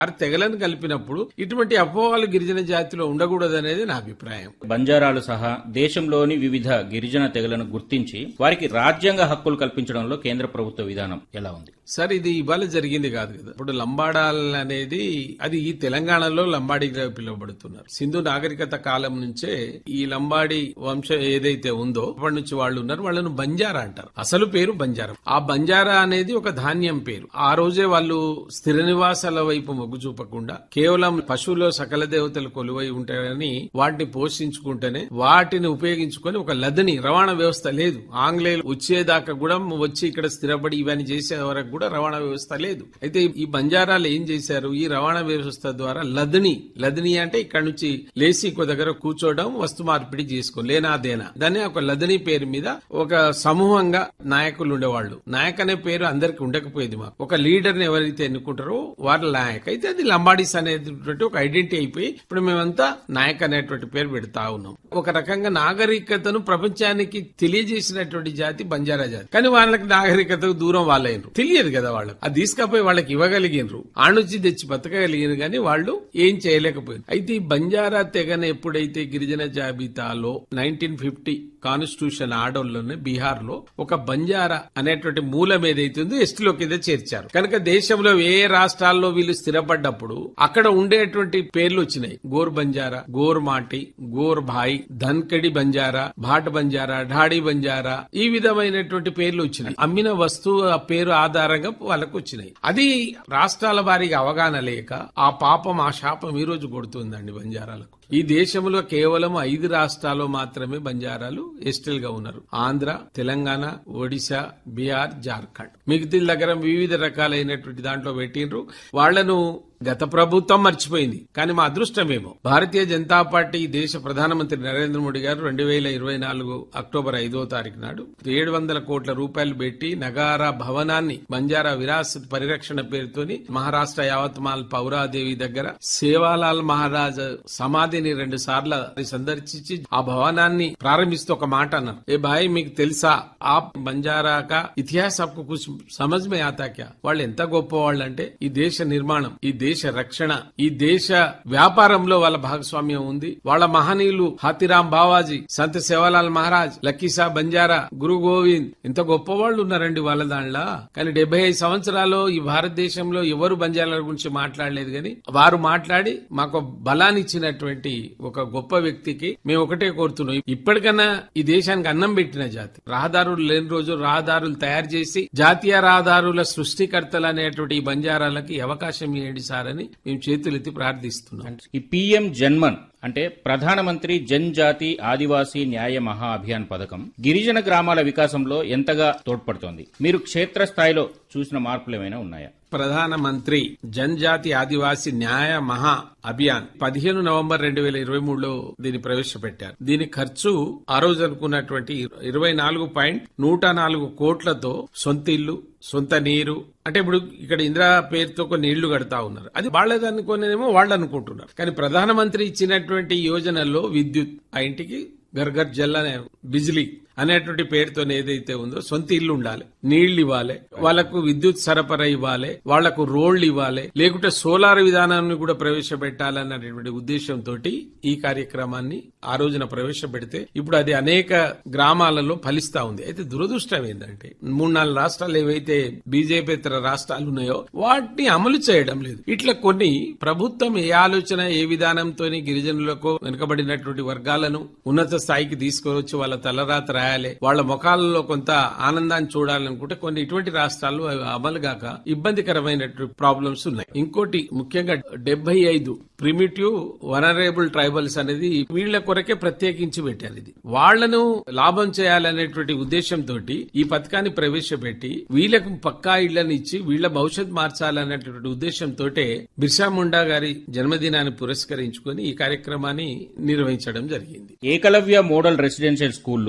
ఆరు తెగలను కలిపినప్పుడు ఇటువంటి అపోహలు గిరిజన జాతిలో ఉండకూడదు అనేది నా అభిప్రాయం బంజారాలు సహా దేశంలోని వివిధ గిరిజన తెగలను గుర్తించి వారికి రాజ్యాంగ హక్కులు కల్పించడంలో కేంద్ర ప్రభుత్వ విధానం ఎలా ఉంది సార్ ఇది ఇవాళ జరిగింది కాదు కదా ఇప్పుడు లంబాడాల్ అనేది అది ఈ తెలంగాణలో లంబాడిగా పిలువబడుతున్నారు సింధు నాగరికత కాలం నుంచే ఈ లంబాడి వంశం ఏదైతే ఉందో అప్పటి నుంచి వాళ్ళు ఉన్నారు వాళ్ళను బంజారా అంటారు అసలు పేరు బంజారా ఆ బంజారా అనేది ఒక ధాన్యం పేరు ఆ రోజే వాళ్ళు స్థిర నివాసాల వైపు మొగ్గు చూపకుండా కేవలం పశువులో సకల దేవతలు కొలువై ఉంటాయని వాటిని పోషించుకుంటేనే వాటిని ఉపయోగించుకొని ఒక లదని రవాణా వ్యవస్థ లేదు ఆంగ్లేయులు వచ్చేదాకా కూడా వచ్చి ఇక్కడ స్థిరపడి ఇవన్నీ చేసే వరకు కూడా రవాణా వ్యవస్థ లేదు అయితే ఈ బంజారాలు ఏం చేశారు ఈ రవాణా వ్యవస్థ ద్వారా లదని లదని అంటే ఇక్కడ నుంచి లేచి ఇంకో దగ్గర కూర్చోవడం వస్తు మార్పిడి చేసుకో లేనాదేనా దాన్ని ఒక లదని పేరు మీద ఒక సమూహంగా నాయకులు ఉండేవాళ్ళు నాయక్ అనే పేరు అందరికి ఉండకపోయేది మాకు ఒక లీడర్ ని ఎవరైతే ఎన్నుకుంటారో వారి నాయక్ అయితే అది లంబాడీస్ అనేటువంటి ఒక ఐడెంటిటీ అయిపోయి ఇప్పుడు మేమంతా నాయక్ అనేటువంటి పేరు పెడతా ఉన్నాం ఒక రకంగా నాగరికతను ప్రపంచానికి తెలియజేసినటువంటి జాతి బంజారా జాతి కానీ వాళ్ళకి నాగరికతకు దూరం వాళ్ళైనరు తెలియదు కదా వాళ్ళకి అది తీసుకపోయి వాళ్ళకి ఇవ్వగలిగినరు ఆ నుంచి తెచ్చి బతకగలిగిన కానీ వాళ్ళు ఏం చేయలేకపోయారు అయితే ఈ బంజారా తెగన ఎప్పుడైతే గిరిజన జాబితాలో నైన్టీన్ ఫిఫ్టీ కాన్స్టిట్యూషన్ ఆర్డర్లోనే బీహార్ లో ఒక బంజారా అనేటువంటి మూలం ఏదైతే ఉందో ఎస్టీలో కింద చేర్చారు కనుక దేశంలో ఏ రాష్ట్రాల్లో వీళ్ళు స్థిరపడ్డప్పుడు అక్కడ ఉండేటువంటి పేర్లు వచ్చినాయి గోర్ బంజారా గోర్ మాటి గోర్ భాయ్ ధన్కడి బంజారా భాట్ బంజారా ఢాడి బంజారా ఈ విధమైనటువంటి పేర్లు వచ్చినాయి అమ్మిన వస్తువు ఆ పేరు ఆధారంగా వాళ్ళకు వచ్చినాయి అది రాష్ట్రాల వారికి అవగాహన లేక ఆ పాపం ఆ శాపం ఈ రోజు కొడుతుందండి బంజారాలకు ఈ దేశంలో కేవలం ఐదు రాష్ట్రాల్లో మాత్రమే బంజారాలు ఎస్టీల్ గా ఉన్నారు ఆంధ్ర తెలంగాణ ఒడిశా బీహార్ జార్ఖండ్ మిగతా దగ్గర వివిధ రకాలైనటువంటి దాంట్లో పెట్టిండ్రు వాళ్లను గత ప్రభుత్వం మర్చిపోయింది కానీ మా అదృష్టమేమో భారతీయ జనతా పార్టీ దేశ ప్రధానమంత్రి నరేంద్ర మోడీ గారు రెండు వేల ఇరవై నాలుగు అక్టోబర్ ఐదో తారీఖు నాడు ఏడు వందల కోట్ల రూపాయలు పెట్టి నగారా భవనాన్ని బంజారా విరాసత్ పరిరక్షణ పేరుతోని మహారాష్ట్ర యావత్మాల్ పౌరాదేవి దగ్గర సేవాలాల్ మహారాజ్ సమాధిని రెండు సార్లు సందర్శించి ఆ భవనాన్ని ప్రారంభిస్తూ ఒక మాట అన్నారు ఏ భాయ్ మీకు తెలుసా ఆ బంజారా కా ఇతిహాస్ ఆప్కు కుछ సమజ్ మే ఆతా క్యా వాళ్ళు ఎంత గొప్ప వాళ్ళు అంటే ఈ దేశ నిర్మాణం ఈ దేశ రక్షణ ఈ దేశ వ్యాపారంలో వాళ్ళ భాగస్వామ్యం ఉంది వాళ్ళ మహనీయులు హాతిరాం బావాజీ సంత సేవాలాల్ మహారాజ్ లక్కీసా బంజారా గురు గోవింద్ ఇంత గొప్ప వాళ్ళు ఉన్నారండి వాళ్ళ దాంట్లో కానీ డెబ్బై ఐదు సంవత్సరాలు ఈ భారతదేశంలో ఎవరు బంజారాల గురించి మాట్లాడలేదు కానీ వారు మాట్లాడి మాకు బలాన్ని ఇచ్చినటువంటి ఒక గొప్ప వ్యక్తికి మేము ఒకటే కోరుతున్నాం ఇప్పటికన్నా ఈ దేశానికి అన్నం పెట్టిన జాతి రహదారులు లేని రోజు రహదారులు తయారు చేసి జాతీయ రహదారుల సృష్టికర్తలు అనేటువంటి ఈ బంజారాలకి అవకాశం ఇవ్వండి సార్ అని మేము చేతులెత్తి ప్రార్థిస్తున్నాం ఈ పిఎం జన్మన్ అంటే ప్రధానమంత్రి జన్జాతి ఆదివాసీ న్యాయ మహా అభియాన్ పథకం గిరిజన గ్రామాల వికాసంలో ఎంతగా తోడ్పడుతోంది మీరు క్షేత్రస్థాయిలో చూసిన మార్పులు ఏమైనా ఉన్నాయా ప్రధానమంత్రి జనజాతి ఆదివాసీ న్యాయ మహా అభియాన్ పదిహేను నవంబర్ రెండు వేల ఇరవై మూడులో దీన్ని ప్రవేశపెట్టారు దీని ఖర్చు ఆ రోజు అనుకున్నటువంటి ఇరవై నాలుగు పాయింట్ నూట నాలుగు కోట్లతో సొంత ఇల్లు సొంత నీరు అంటే ఇప్పుడు ఇక్కడ ఇందిరా పేరుతో కొన్ని ఇళ్లు కడతా ఉన్నారు అది వాళ్ళది అనుకునేమో వాళ్ళు అనుకుంటున్నారు కానీ ప్రధానమంత్రి ఇచ్చినటువంటి యోజనల్లో విద్యుత్ ఆ ఇంటికి గర్గర్ జల్ అనే బిజిలీ అనేటువంటి పేరుతో ఏదైతే ఉందో సొంత ఇల్లు ఉండాలి నీళ్లు ఇవ్వాలి వాళ్లకు విద్యుత్ సరఫరా ఇవ్వాలి వాళ్లకు రోళ్లు ఇవ్వాలి లేకుంటే సోలార్ విధానాన్ని కూడా ప్రవేశపెట్టాలన్నటువంటి ఉద్దేశంతో ఈ కార్యక్రమాన్ని ఆ రోజున ప్రవేశపెడితే ఇప్పుడు అది అనేక గ్రామాలలో ఫలిస్తా ఉంది అయితే దురదృష్టం ఏంటంటే మూడు నాలుగు రాష్ట్రాలు ఏవైతే బీజేపీతర రాష్ట్రాలు ఉన్నాయో వాటిని అమలు చేయడం లేదు ఇట్లా కొన్ని ప్రభుత్వం ఏ ఆలోచన ఏ విధానంతో గిరిజనులకు వెనుకబడినటువంటి వర్గాలను ఉన్నత స్థాయికి తీసుకువచ్చి వాళ్ళ తలరాత రాయాలి వాళ్ళ ముఖాలలో కొంత ఆనందాన్ని చూడాలనుకుంటే కొన్ని ఇటువంటి రాష్ట్రాల్లో అవి అమలు గాక ఇబ్బందికరమైనటువంటి ప్రాబ్లమ్స్ ఉన్నాయి ఇంకోటి ముఖ్యంగా డెబ్బై ఐదు ప్రిమిటివ్ వనరేబుల్ ట్రైబల్స్ అనేది వీళ్ల కొరకే ప్రత్యేకించి పెట్టారు ఇది వాళ్లను లాభం చేయాలనేటువంటి ఉద్దేశంతో ఈ పథకాన్ని ప్రవేశపెట్టి వీళ్లకు పక్కా ఇళ్లను ఇచ్చి వీళ్ల భవిష్యత్ మార్చాలనేటువంటి ఉద్దేశంతో బిర్సా ముండా గారి జన్మదినాన్ని పురస్కరించుకొని ఈ కార్యక్రమాన్ని నిర్వహించడం జరిగింది ఏకలవ్య మోడల్ రెసిడెన్షియల్ స్కూళ్లు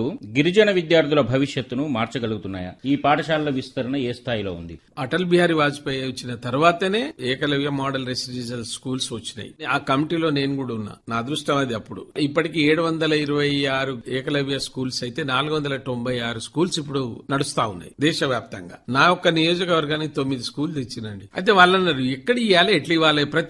గిరిజన విద్యార్థుల భవిష్యత్తును మార్చగలుగుతున్నాయా ఈ పాఠశాలల విస్తరణ ఏ స్థాయిలో ఉంది అటల్ బిహారీ వాజ్పేయి వచ్చిన తర్వాతనే ఏకలవ్య మోడల్ రెసిడెన్షియల్ స్కూల్స్ వచ్చినాయి ఆ కమిటీలో నేను కూడా ఉన్నా నా అదృష్టం అది అప్పుడు ఇప్పటికి ఏడు వందల ఇరవై ఆరు ఏకలవ్య స్కూల్స్ అయితే నాలుగు వందల తొంభై ఆరు స్కూల్స్ ఇప్పుడు నడుస్తా ఉన్నాయి దేశవ్యాప్తంగా నా ఒక్క నియోజకవర్గానికి తొమ్మిది స్కూల్ తెచ్చినండి అయితే వాళ్ళన్నారు ఎక్కడ ఇవ్వాలి ఎట్లా ఇవ్వాలి ప్రతి